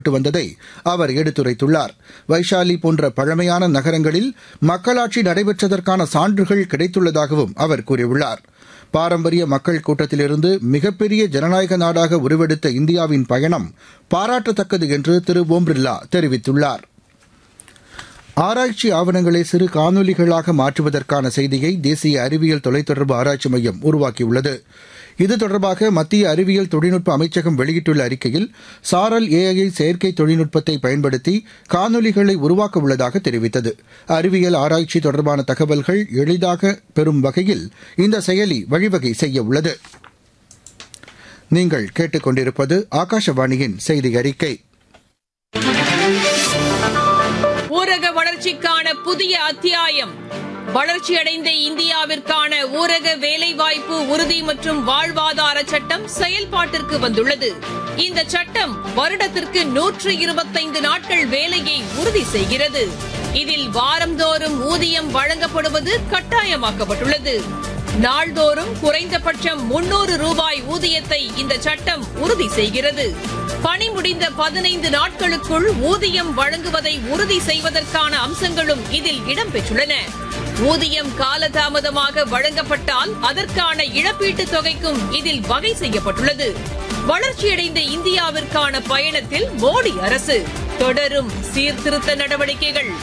செயல்பட்டு வந்ததை அவர் எடுத்துரைத்துள்ளார் வைஷாலி போன்ற பழமையான நகரங்களில் மக்களாட்சி நடைபெற்றதற்கான சான்றுகள் கிடைத்துள்ளதாகவும் அவர் கூறியுள்ளார் பாரம்பரிய மக்கள் கூட்டத்திலிருந்து மிகப்பெரிய ஜனநாயக நாடாக உருவெடுத்த இந்தியாவின் பயணம் பாராட்டத்தக்கது என்று திரு ஓம் பிர்லா தெரிவித்துள்ளார் ஆராய்ச்சி ஆவணங்களை சிறு காணொலிகளாக மாற்றுவதற்கான செய்தியை தேசிய அறிவியல் தொலைத்தொடர்பு ஆராய்ச்சி மையம் உருவாக்கியுள்ளது இது தொடர்பாக மத்திய அறிவியல் தொழில்நுட்ப அமைச்சகம் வெளியிட்டுள்ள அறிக்கையில் சாரல் ஏஐ செயற்கை தொழில்நுட்பத்தை பயன்படுத்தி காணொலிகளை உருவாக்க உள்ளதாக தெரிவித்தது அறிவியல் ஆராய்ச்சி தொடர்பான தகவல்கள் எளிதாக பெறும் வகையில் இந்த செயலி வழிவகை செய்ய உள்ளது நீங்கள் கேட்டுக்கொண்டிருப்பது ஆகாஷவாணியின் செய்தி அறிக்கை ஊரக வளர்ச்சிக்கான புதிய அத்தியாயம் வளர்ச்சியடைந்த இந்தியாவிற்கான ஊரக வேலைவாய்ப்பு உறுதி மற்றும் வாழ்வாதார சட்டம் செயல்பாட்டிற்கு வந்துள்ளது இந்த சட்டம் வருடத்திற்கு நூற்று இருபத்தைந்து நாட்கள் வேலையை உறுதி செய்கிறது இதில் வாரந்தோறும் ஊதியம் வழங்கப்படுவது கட்டாயமாக்கப்பட்டுள்ளது நாள்தோறும் குறைந்தபட்சம் முன்னூறு ரூபாய் ஊதியத்தை இந்த சட்டம் உறுதி செய்கிறது பணி முடிந்த பதினைந்து நாட்களுக்குள் ஊதியம் வழங்குவதை உறுதி செய்வதற்கான அம்சங்களும் இதில் இடம்பெற்றுள்ளன ஊதியம் காலதாமதமாக வழங்கப்பட்டால் அதற்கான இழப்பீட்டுத் தொகைக்கும் இதில் வகை செய்யப்பட்டுள்ளது வளர்ச்சியடைந்த இந்தியாவிற்கான பயணத்தில் மோடி அரசு தொடரும் சீர்திருத்த நடவடிக்கைகள்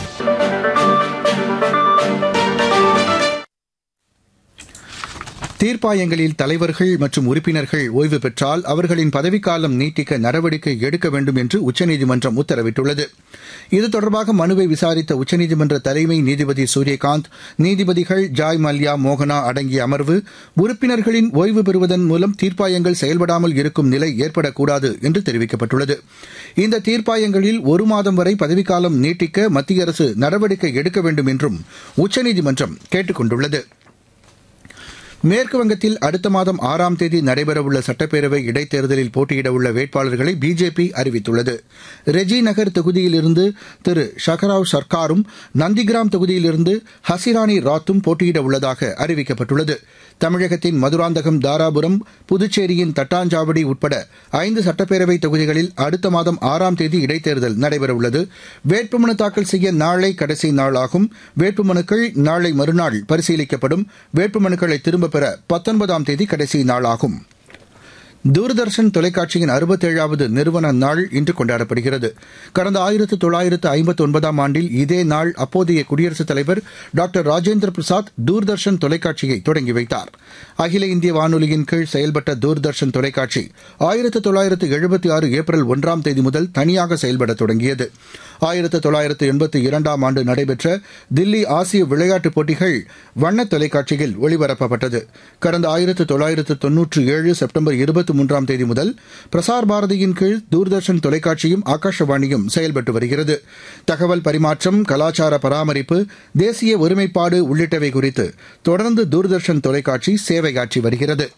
தீர்ப்பாயங்களில் தலைவர்கள் மற்றும் உறுப்பினர்கள் ஓய்வு பெற்றால் அவர்களின் பதவிக்காலம் நீட்டிக்க நடவடிக்கை எடுக்க வேண்டும் என்று உச்சநீதிமன்றம் உத்தரவிட்டுள்ளது இது தொடர்பாக மனுவை விசாரித்த உச்சநீதிமன்ற தலைமை நீதிபதி சூரியகாந்த் நீதிபதிகள் ஜாய் மல்யா மோகனா அடங்கிய அமர்வு உறுப்பினர்களின் ஓய்வு பெறுவதன் மூலம் தீர்ப்பாயங்கள் செயல்படாமல் இருக்கும் நிலை ஏற்படக்கூடாது என்று தெரிவிக்கப்பட்டுள்ளது இந்த தீர்ப்பாயங்களில் ஒரு மாதம் வரை பதவிக்காலம் நீட்டிக்க மத்திய அரசு நடவடிக்கை எடுக்க வேண்டும் என்றும் உச்சநீதிமன்றம் கேட்டுக் கொண்டுள்ளது மேற்குவங்கத்தில் அடுத்த மாதம் ஆறாம் தேதி நடைபெறவுள்ள சட்டப்பேரவை இடைத்தேர்தலில் போட்டியிடவுள்ள வேட்பாளர்களை பிஜேபி அறிவித்துள்ளது ரெஜி நகர் தொகுதியிலிருந்து திரு ஷகராவ் சர்க்காரும் நந்திகிராம் தொகுதியிலிருந்து ஹசிராணி ராத்தும் போட்டியிட உள்ளதாக அறிவிக்கப்பட்டுள்ளது தமிழகத்தின் மதுராந்தகம் தாராபுரம் புதுச்சேரியின் தட்டாஞ்சாவடி உட்பட ஐந்து சட்டப்பேரவை தொகுதிகளில் அடுத்த மாதம் ஆறாம் தேதி இடைத்தேர்தல் நடைபெறவுள்ளது வேட்புமனு தாக்கல் செய்ய நாளை கடைசி நாளாகும் வேட்புமனுக்கள் நாளை மறுநாள் பரிசீலிக்கப்படும் வேட்புமனுக்களை திரும்பப் பெற பத்தொன்பதாம் தேதி கடைசி நாளாகும் தூர்தர்ஷன் தொலைக்காட்சியின் அறுபத்தேழாவது நிறுவன நாள் இன்று கொண்டாடப்படுகிறது கடந்த ஆயிரத்து தொள்ளாயிரத்து ஐம்பத்தி ஒன்பதாம் ஆண்டில் இதே நாள் அப்போதைய குடியரசுத் தலைவர் டாக்டர் ராஜேந்திர பிரசாத் தூர்தர்ஷன் தொலைக்காட்சியை தொடங்கி வைத்தார் அகில இந்திய வானொலியின் கீழ் செயல்பட்ட தூர்தர்ஷன் தொலைக்காட்சி ஆயிரத்து தொள்ளாயிரத்து எழுபத்தி ஆறு ஏப்ரல் ஒன்றாம் தேதி முதல் தனியாக செயல்பட தொடங்கியது ஆயிரத்து தொள்ளாயிரத்து எண்பத்தி இரண்டாம் ஆண்டு நடைபெற்ற தில்லி ஆசிய விளையாட்டுப் போட்டிகள் வண்ண தொலைக்காட்சியில் ஒளிபரப்பப்பட்டது கடந்த ஆயிரத்து தொள்ளாயிரத்து தொன்னூற்றி ஏழு செப்டம்பர் இருபத்தி மூன்றாம் தேதி முதல் பிரசார் பாரதியின் கீழ் தூர்தர்ஷன் தொலைக்காட்சியும் ஆகாஷவாணியும் செயல்பட்டு வருகிறது தகவல் பரிமாற்றம் கலாச்சார பராமரிப்பு தேசிய ஒருமைப்பாடு உள்ளிட்டவை குறித்து தொடர்ந்து தூர்தர்ஷன் தொலைக்காட்சி சேவையாற்றி வருகிறது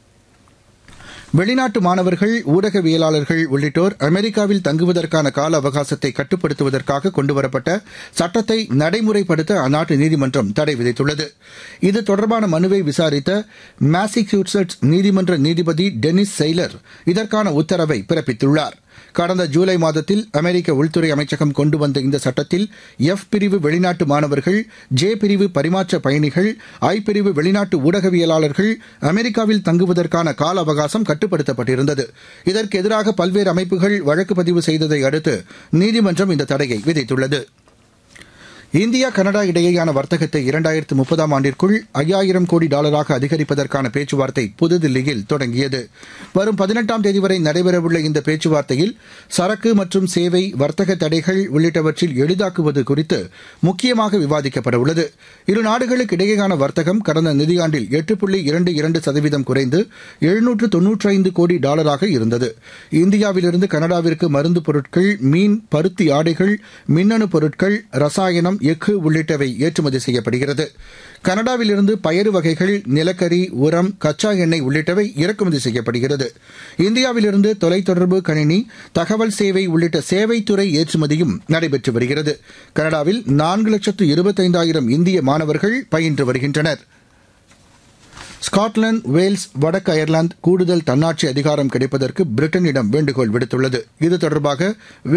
வெளிநாட்டு மாணவர்கள் ஊடகவியலாளர்கள் உள்ளிட்டோர் அமெரிக்காவில் தங்குவதற்கான கால அவகாசத்தை கட்டுப்படுத்துவதற்காக கொண்டுவரப்பட்ட சட்டத்தை நடைமுறைப்படுத்த அந்நாட்டு நீதிமன்றம் தடை விதித்துள்ளது இது தொடர்பான மனுவை விசாரித்த மாசிச்சூசெட்ஸ் நீதிமன்ற நீதிபதி டெனிஸ் செய்லர் இதற்கான உத்தரவை பிறப்பித்துள்ளார் கடந்த ஜூலை மாதத்தில் அமெரிக்க உள்துறை அமைச்சகம் கொண்டு வந்த இந்த சட்டத்தில் எஃப் பிரிவு வெளிநாட்டு மாணவர்கள் ஜே பிரிவு பரிமாற்ற பயணிகள் ஐ பிரிவு வெளிநாட்டு ஊடகவியலாளர்கள் அமெரிக்காவில் தங்குவதற்கான கால அவகாசம் கட்டுப்படுத்தப்பட்டிருந்தது இதற்கு எதிராக பல்வேறு அமைப்புகள் வழக்கு பதிவு செய்ததை அடுத்து நீதிமன்றம் இந்த தடையை விதித்துள்ளது இந்தியா கனடா இடையேயான வர்த்தகத்தை இரண்டாயிரத்து முப்பதாம் ஆண்டிற்குள் ஐயாயிரம் கோடி டாலராக அதிகரிப்பதற்கான பேச்சுவார்த்தை புதுதில்லியில் தொடங்கியது வரும் பதினெட்டாம் தேதி வரை நடைபெறவுள்ள இந்த பேச்சுவார்த்தையில் சரக்கு மற்றும் சேவை வர்த்தக தடைகள் உள்ளிட்டவற்றில் எளிதாக்குவது குறித்து முக்கியமாக விவாதிக்கப்பட உள்ளது இரு நாடுகளுக்கு இடையேயான வர்த்தகம் கடந்த நிதியாண்டில் எட்டு புள்ளி இரண்டு இரண்டு சதவீதம் குறைந்து எழுநூற்று தொன்னூற்றி ஐந்து கோடி டாலராக இருந்தது இந்தியாவிலிருந்து கனடாவிற்கு மருந்து பொருட்கள் மீன் பருத்தி ஆடைகள் மின்னணு பொருட்கள் ரசாயனம் எஃகு உள்ளிட்டவை ஏற்றுமதி செய்யப்படுகிறது கனடாவிலிருந்து பயறு வகைகள் நிலக்கரி உரம் கச்சா எண்ணெய் உள்ளிட்டவை இறக்குமதி செய்யப்படுகிறது இந்தியாவிலிருந்து தொலைத்தொடர்பு கணினி தகவல் சேவை உள்ளிட்ட சேவைத்துறை ஏற்றுமதியும் நடைபெற்று வருகிறது கனடாவில் நான்கு லட்சத்து இருபத்தைந்தாயிரம் இந்திய மாணவர்கள் பயின்று வருகின்றனர் ஸ்காட்லாந்து வேல்ஸ் வடக்கு அயர்லாந்து கூடுதல் தன்னாட்சி அதிகாரம் கிடைப்பதற்கு பிரிட்டனிடம் வேண்டுகோள் விடுத்துள்ளது இது தொடர்பாக